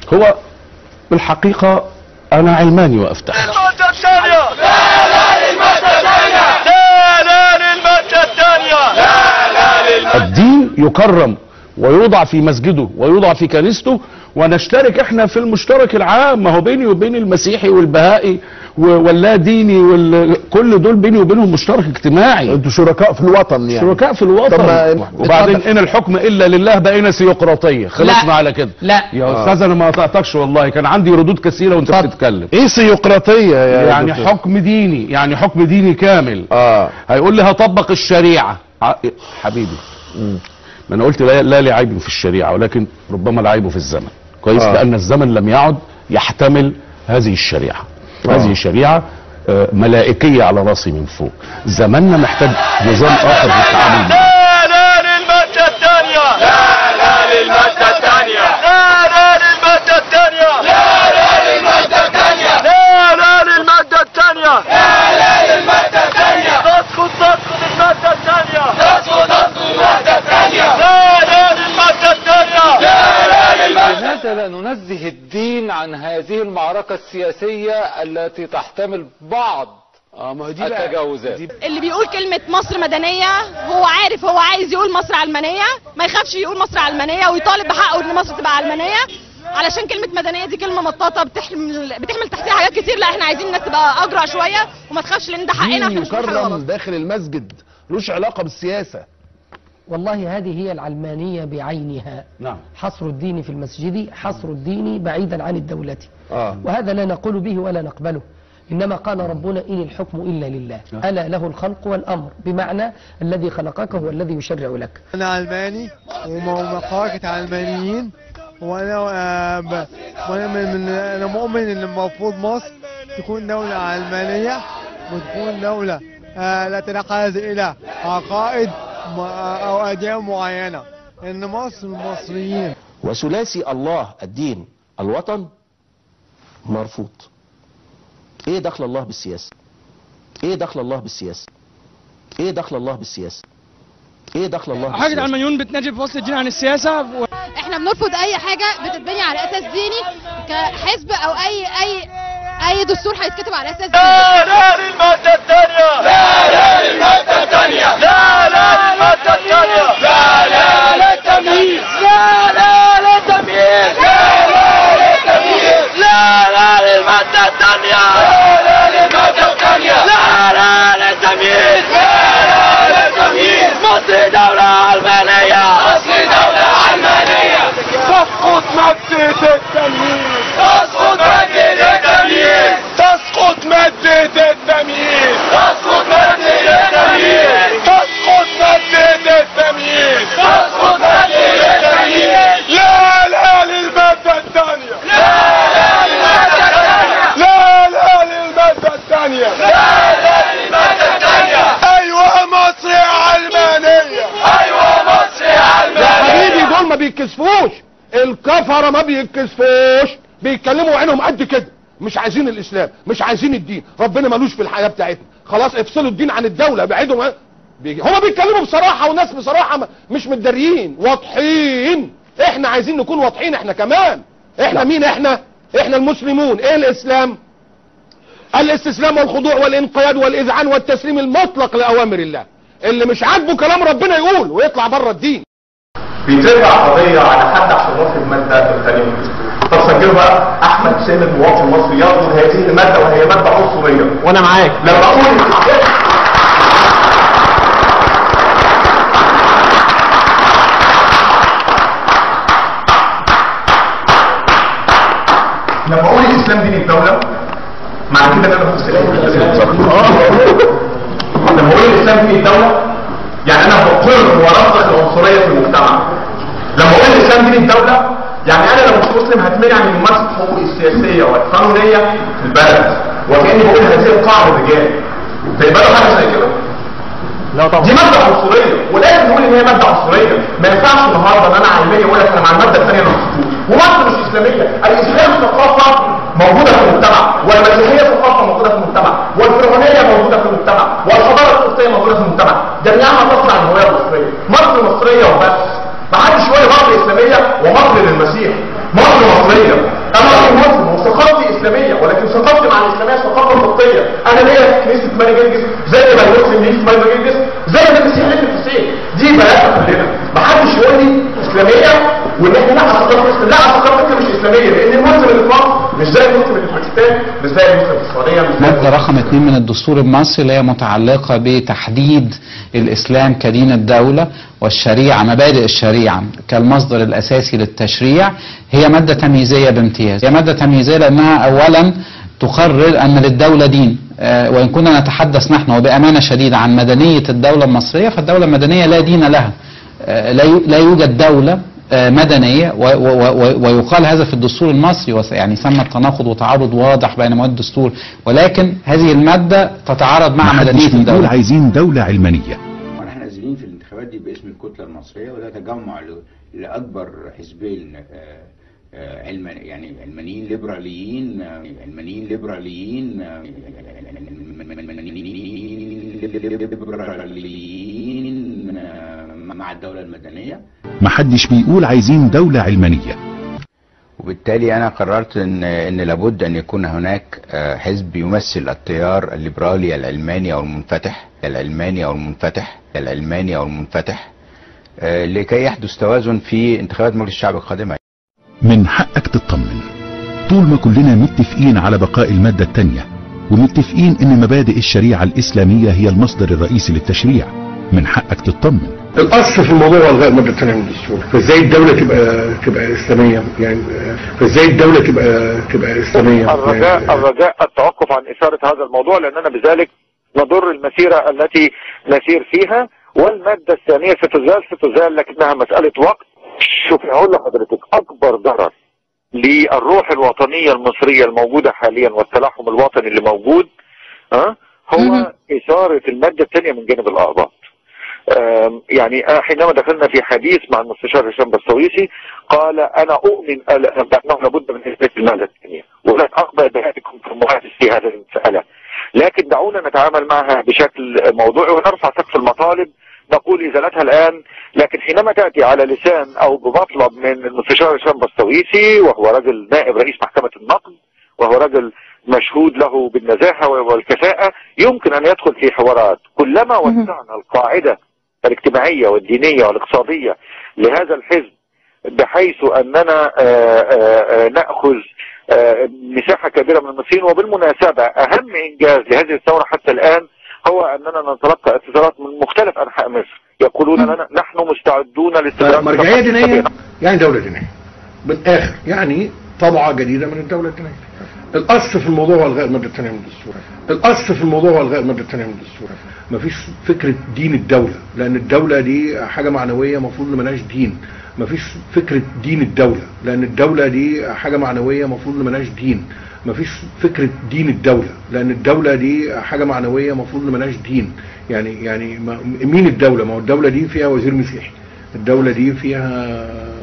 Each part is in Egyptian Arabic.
هو بالحقيقة أنا علماني وأفتح المادة الثانية لا لا للمادة الثانية لا لا للمادة الثانية لا لا للمادة الدين يكرم ويوضع في مسجده ويوضع في كنيسته ونشترك احنا في المشترك العام ما هو بيني وبين المسيحي والبهائي و- واللا ديني وال... كل دول بيني وبينهم مشترك اجتماعي انتوا شركاء في الوطن يعني شركاء في طب الوطن ما- وبعدين اتفضل. ان الحكم الا لله بقينا سيقراطيه خلصنا لا. على كده لا. يا استاذ انا ما قطعتكش والله كان عندي ردود كثيره وانت اتفضل. بتتكلم ايه سيقراطيه يا يعني دكتور؟ حكم ديني يعني حكم ديني كامل اه هيقول لي هطبق الشريعه ع- حبيبي ما انا قلت لا, لا لعيب في الشريعه ولكن ربما العيب في الزمن كويس آه. لان الزمن لم يعد يحتمل هذه الشريعه آه. هذه شريعه آه، ملائكيه على راسي من فوق زماننا محتاج نظام اخر في التعامل معه. لا لا للمادة الثانية لا لا للمادة الثانية لا لا للمادة الثانية لا لا للمادة الثانية لا لا للمادة الثانية لا لا للمادة الثانية تسقط تسقط المادة الثانية تسقط تسقط المادة الثانية لا لا للمادة الثانية لا لا للمادة لماذا لا ننزه الدين عن هذه المعركة السياسية التي تحتمل بعض التجاوزات اللي بيقول كلمة مصر مدنية هو عارف هو عايز يقول مصر علمانية ما يخافش يقول مصر علمانية ويطالب بحقه ان مصر تبقى علمانية علشان كلمة مدنية دي كلمة مطاطة بتحمل بتحمل تحتها حاجات كتير لا احنا عايزين الناس تبقى اجرأ شوية وما تخافش لان ده حقنا دين احنا مش بنقول حاجة يكرم غلط داخل المسجد ملوش علاقه بالسياسه والله هذه هي العلمانية بعينها نعم حصر الدين في المسجد حصر الدين بعيدا عن الدولة اه وهذا لا نقول به ولا نقبله إنما قال ربنا إن الحكم إلا لله نعم. ألا له الخلق والأمر بمعنى الذي خلقك هو الذي يشرع لك انا علماني ومقاكة علمانيين وانا آه، ب- وانا من من- انا مؤمن ان المفروض مصر تكون دولة علمانية وتكون دولة آه، لا تنحاز الى عقائد م- او اديان معينة ان مصر المصريين وثلاثي الله الدين الوطن مرفوض ايه دخل الله بالسياسة ايه دخل الله بالسياسة ايه دخل الله بالسياسة ايه دخل الله حاجة بالسياسة علمانيون بتنادي بفصل الدين عن السياسة و... احنا بنرفض اي حاجة بتتبني على اساس ديني كحزب او اي اي اي دستور هيتكتب على اساس ديني لا لا للمادة الثانية لا لا للمادة الثانية لا لا للمادة الثانية لا لا للتمييز لا لا للتمييز لا لا للتمييز لا لا للمادة الثانية لا لا للمادة الثانية لا لا للتمييز لا لا للتمييز مصر دولة علمانية مصر دولة علمانية تسقط مادة التمييز تسقط مادة التمييز تسقط مادة التمييز تسقط مادة التمييز تسقط مادة التمييز تسقط مادة التمييز لا لا للمادة الثانية لا لا للمادة الثانية لا لا للمادة الثانية لا لا للمادة الثانية أيوة مصر علمانية أيوة مصر يا علمانية حبيبي دول ما بيتكسفوش الكفره ما بيتكسفوش بيتكلموا عينهم قد كده مش عايزين الاسلام مش عايزين الدين ربنا ملوش في الحياه بتاعتنا خلاص افصلوا الدين عن الدوله ابعدوا عن- بيجي- هما بيتكلموا بصراحه وناس بصراحه ما- مش متداريين واضحين احنا عايزين نكون واضحين احنا كمان احنا مين احنا احنا المسلمون ايه الاسلام الاستسلام والخضوع والانقياد والاذعان والتسليم المطلق لاوامر الله اللي مش عاجبه كلام ربنا يقول ويطلع بره الدين بيترفع قضية على حد عشان وصف المادة الثانية من الدستور. طب سجلوا بقى أحمد حسين المواطن المصري يرفض هذه المادة وهي مادة عنصرية. وأنا معاك. لما أقول لما أقول الإسلام دين الدولة معنى كده إن أنا في لما أقول الإسلام دين الدولة يعني أنا بقر ورسخ العنصرية في المجتمع. لما اقول الاسلام دين الدوله يعني انا لو مش مسلم هتمنع من ممارسه حقوقي السياسيه والقانونيه في البلد وكاني بقول هذه القاعده الرجال تقبلوا حاجه زي كده؟ لا طبعا دي ماده عنصريه ولازم نقول ان هي ماده عنصريه ما ينفعش النهارده ان انا علميه اقول لك انا مع الماده الثانيه ما بحبوش ومصر مش اسلاميه الاسلام ثقافه موجوده في المجتمع والمسيحيه ثقافه موجوده في المجتمع والفرعونيه موجوده في المجتمع والحضاره القبطيه موجوده في المجتمع جميعها تصنع الهويه المصريه مصر مصريه وبس ما حدش يقول مصر اسلاميه ومصر للمسيح مصر مصريه البروتستانتيه انا ليا في كنيسه ماري جرجس زي ما المسلم ليه في ماري جرجس زي ما المسيح ليه في الحسين دي بلاغه كلنا ما حدش يقول لي اسلاميه وان احنا لا ثقافه اسلاميه لا ثقافتنا مش اسلاميه لان المسلم اللي في مصر مش زي المسلم اللي في باكستان مش زي المسلم في السعوديه مش زي مادة رقم اتنين من الدستور المصري اللي هي متعلقة بتحديد الإسلام كدين الدولة والشريعة مبادئ الشريعة كالمصدر الأساسي للتشريع هي مادة تمييزية بامتياز هي مادة تمييزية لأنها أولا تقرر أن للدولة دين آه، وإن كنا نتحدث نحن وبأمانة شديدة عن مدنية الدولة المصرية فالدولة المدنية لا دين لها آه، لا يو- لا يوجد دولة آه، مدنية و- و- و- ويقال هذا في الدستور المصري وس- يعني سمى التناقض وتعارض واضح بين مواد الدستور ولكن هذه المادة تتعارض مع محدش مدنية بيقول الدولة عايزين دولة علمانية واحنا نازلين في الانتخابات دي باسم الكتله المصريه وده تجمع ل- لاكبر حزبين آه، آه، علما يعني علمانيين ليبراليين آه، علمانيين ليبراليين آه، ليبراليين آه، مع الدوله المدنيه محدش بيقول عايزين دولة علمانية وبالتالي انا قررت ان ان لابد ان يكون هناك آه، حزب يمثل التيار الليبرالي العلماني او المنفتح العلماني او المنفتح العلماني او المنفتح آه، لكي يحدث توازن في انتخابات مجلس الشعب القادمه من حقك تطمن طول ما كلنا متفقين على بقاء المادة التانية ومتفقين ان مبادئ الشريعة الاسلامية هي المصدر الرئيسي للتشريع من حقك تطمن الاصل في الموضوع هو الغاء الماده الثانيه من الدستور فازاي الدوله تبقى تبقى اسلاميه يعني فازاي الدوله تبقى تبقى اسلاميه الرجاء الرجاء التوقف عن إثارة هذا الموضوع لأننا بذلك نضر المسيرة التي نسير فيها والمادة الثانية ستزال ستزال لكنها مسألة وقت شوف هقول لحضرتك أكبر ضرر للروح الوطنية المصرية الموجودة حاليا والتلاحم الوطني اللي موجود ها هو إثارة المادة الثانية من جانب الأعضاء آم، يعني آه، حينما دخلنا في حديث مع المستشار هشام بسويسي قال انا اؤمن أن- بانه لابد من اثبات الماده الثانيه ولن اقبل بهذه المحادث في هذه المساله لكن دعونا نتعامل معها بشكل موضوعي ونرفع سقف المطالب نقول ازالتها الان لكن حينما تاتي على لسان او بمطلب من المستشار هشام بسويسي وهو رجل نائب رئيس محكمه النقد وهو رجل مشهود له بالنزاهه والكفاءه يمكن ان يدخل في حوارات كلما وسعنا القاعده الاجتماعيه والدينيه والاقتصاديه لهذا الحزب بحيث اننا آه، آه، آه، ناخذ آه، مساحه كبيره من المصريين وبالمناسبه اهم انجاز لهذه الثوره حتى الان هو اننا نتلقى اتصالات من مختلف انحاء مصر يقولون لنا نحن مستعدون لاستمرار مرجعيه دينيه يعني دوله دينيه بالاخر يعني طبعه جديده من الدوله الدينيه الاصل في الموضوع هو الغاء الماده الثانيه من الدستور الاصل في الموضوع هو الغاء الماده الثانيه من الدستور مفيش فكره دين الدوله لان الدوله دي حاجه معنويه المفروض ان ملهاش دين مفيش فكره دين الدوله لان الدوله دي حاجه معنويه المفروض ان ملهاش دين مفيش فكره دين الدوله لان الدوله دي حاجه معنويه المفروض ان ملهاش دين يعني يعني ما- مين الدوله ما هو الدوله دي فيها وزير مسيحي الدوله دي فيها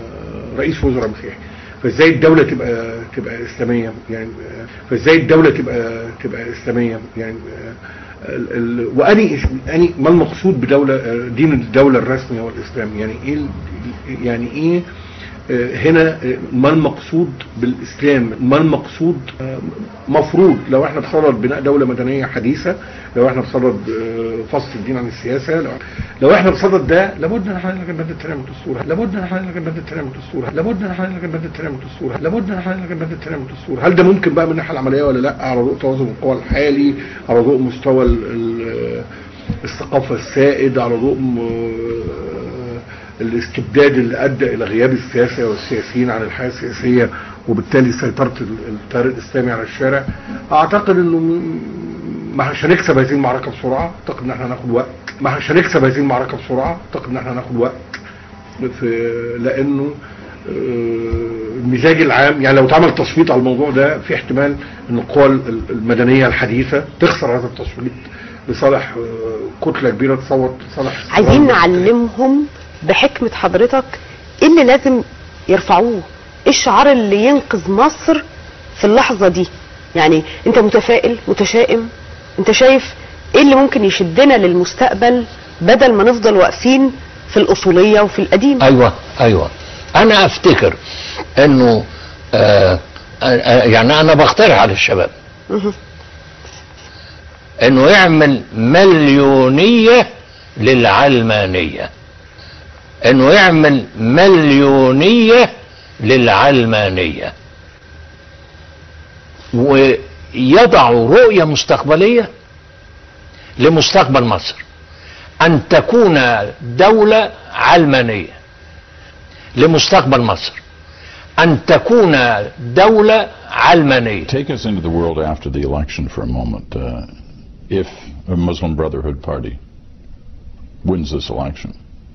رئيس وزراء مسيحي فازاي الدوله تبقى تبقى اسلاميه يعني فازاي الدوله تبقى تبقى اسلاميه يعني ال ال واني اني ما المقصود بدوله دين الدوله الرسمي هو الاسلام يعني ايه ال- يعني ايه آه، هنا آه، ما المقصود بالاسلام ما المقصود آه، مفروض لو احنا بصدد بناء دوله مدنيه حديثه لو احنا بصدد آه، فصل الدين عن السياسه لو, لو احنا بصدد ده لابد ان احنا نلغي الماده الثانيه من الدستور لابد ان احنا نلغي الماده الثانيه من الدستور لابد ان احنا نلغي الماده الثانيه من الدستور لابد ان احنا نلغي الماده الثانيه من الدستور هل ده ممكن بقى من الناحيه العمليه ولا لا على ضوء توازن القوى الحالي على ضوء مستوى ال- ال- الثقافه السائد على ضوء م- الاستبداد اللي ادى الى غياب السياسه والسياسيين عن الحياه السياسيه وبالتالي سيطره ال- التيار الاسلامي على الشارع اعتقد انه م- مش هنكسب هذه المعركه بسرعه اعتقد ان احنا هناخد وقت مش هنكسب هذه المعركه بسرعه اعتقد ان احنا هناخد وقت في لانه آه، المزاج العام يعني لو اتعمل تصويت على الموضوع ده في احتمال ان القوى ال- المدنيه الحديثه تخسر هذا التصويت لصالح آه، كتله كبيره تصوت لصالح عايزين نعلمهم بحكمة حضرتك ايه اللي لازم يرفعوه ايه الشعار اللي ينقذ مصر في اللحظة دي يعني انت متفائل متشائم انت شايف ايه اللي ممكن يشدنا للمستقبل بدل ما نفضل واقفين في الاصولية وفي القديم ايوه ايوه انا افتكر انه آه آه، يعني انا بقترح على الشباب مهم. انه يعمل مليونية للعلمانية انه يعمل مليونية للعلمانية ويضع رؤية مستقبلية لمستقبل مصر ان تكون دولة علمانية لمستقبل مصر ان تكون دولة علمانية Take us into the world after the election for a moment. Uh, if a Muslim Brotherhood party wins this election,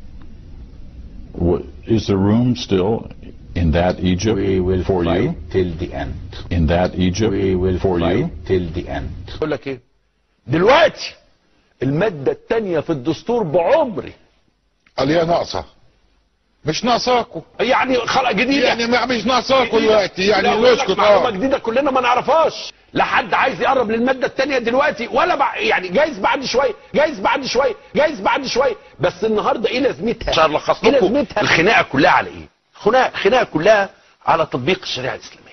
wha- is there room still in that Egypt for you? till the end. In that Egypt for you? till the end. اقول لك ايه دلوقتي المادة التانية في الدستور بعمري قال هي ناقصه مش ناقصاكوا يعني خلق جديدة يعني ما- مش ناقصاكوا جديدة. دلوقتي يعني لا، أقول لك نسكت معلومة اه جديدة كلنا ما نعرفهاش لا حد عايز يقرب للمادة التانية دلوقتي ولا بع... يعني جايز بعد شوية جايز بعد شوية جايز بعد شوية بس النهاردة ايه لازمتها عشان الخص ايه لكم لازمتها الخناقه كلها على ايه؟ خناقه الخناقه كلها على تطبيق الشريعه الاسلاميه.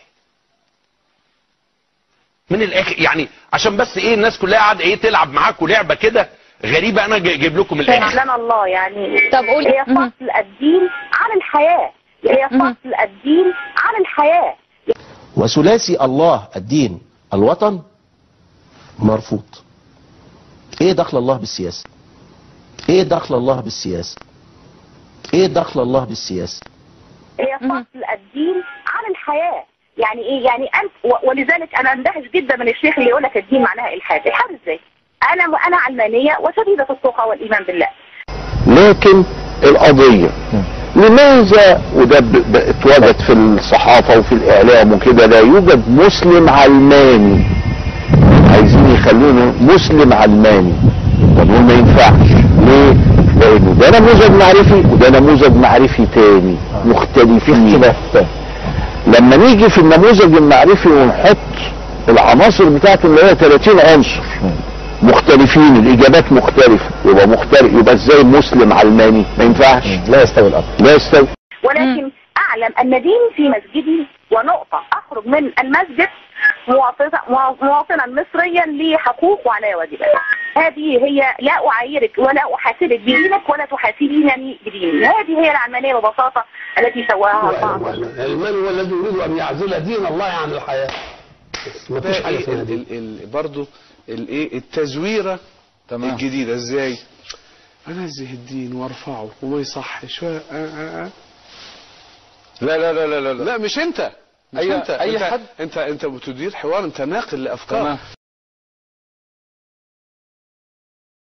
من الاخر يعني عشان بس ايه الناس كلها قاعده ايه تلعب معاكم لعبه كده غريبه انا جاي- جايب لكم الاخر. سبحان الله يعني طب قولي. هي فصل الدين عن الحياة هي فصل الدين عن الحياة وثلاثي الله الدين الوطن مرفوض ايه دخل الله بالسياسة ايه دخل الله بالسياسة ايه دخل الله بالسياسة هي فصل الدين عن الحياة يعني ايه يعني انت و- ولذلك انا اندهش جدا من الشيخ اللي يقول لك الدين معناها الحاد الحاد ازاي انا انا علمانية وشديدة التقى والايمان بالله لكن القضية لماذا وده ب- ب- اتوجد في الصحافة وفي الإعلام وكده لا يوجد مسلم علماني عايزين يخلونه مسلم علماني ونقول ما ينفعش ليه؟ لأنه ده نموذج معرفي وده نموذج معرفي تاني مختلفين لما نيجي في النموذج المعرفي ونحط العناصر بتاعته اللي هي 30 عنصر مختلفين الاجابات مختلفه يبقى مختلف يبقى ازاي مسلم علماني ما ينفعش لا يستوي الامر لا يستوي ولكن اعلم ان ديني في مسجدي ونقطة اخرج من المسجد مواطنا مواطنا مصريا لي حقوق وعلي واجبات هذه هي لا اعايرك ولا احاسبك بدينك ولا تحاسبينني بديني هذه هي العلمانية ببساطة التي سواها البعض المال هو الذي يريد ان يعزل دين الله عن الحياه ما فيش حاجه اسمها دين ال- ال- برضو الايه التزويره تمام. الجديده ازاي انزه الدين وارفعه وما يصحش و- آه آه آه. لا لا لا لا لا لا مش انت مش أي- انت أي انت حد. انت انت بتدير حوار انت ناقل لافكار تمام.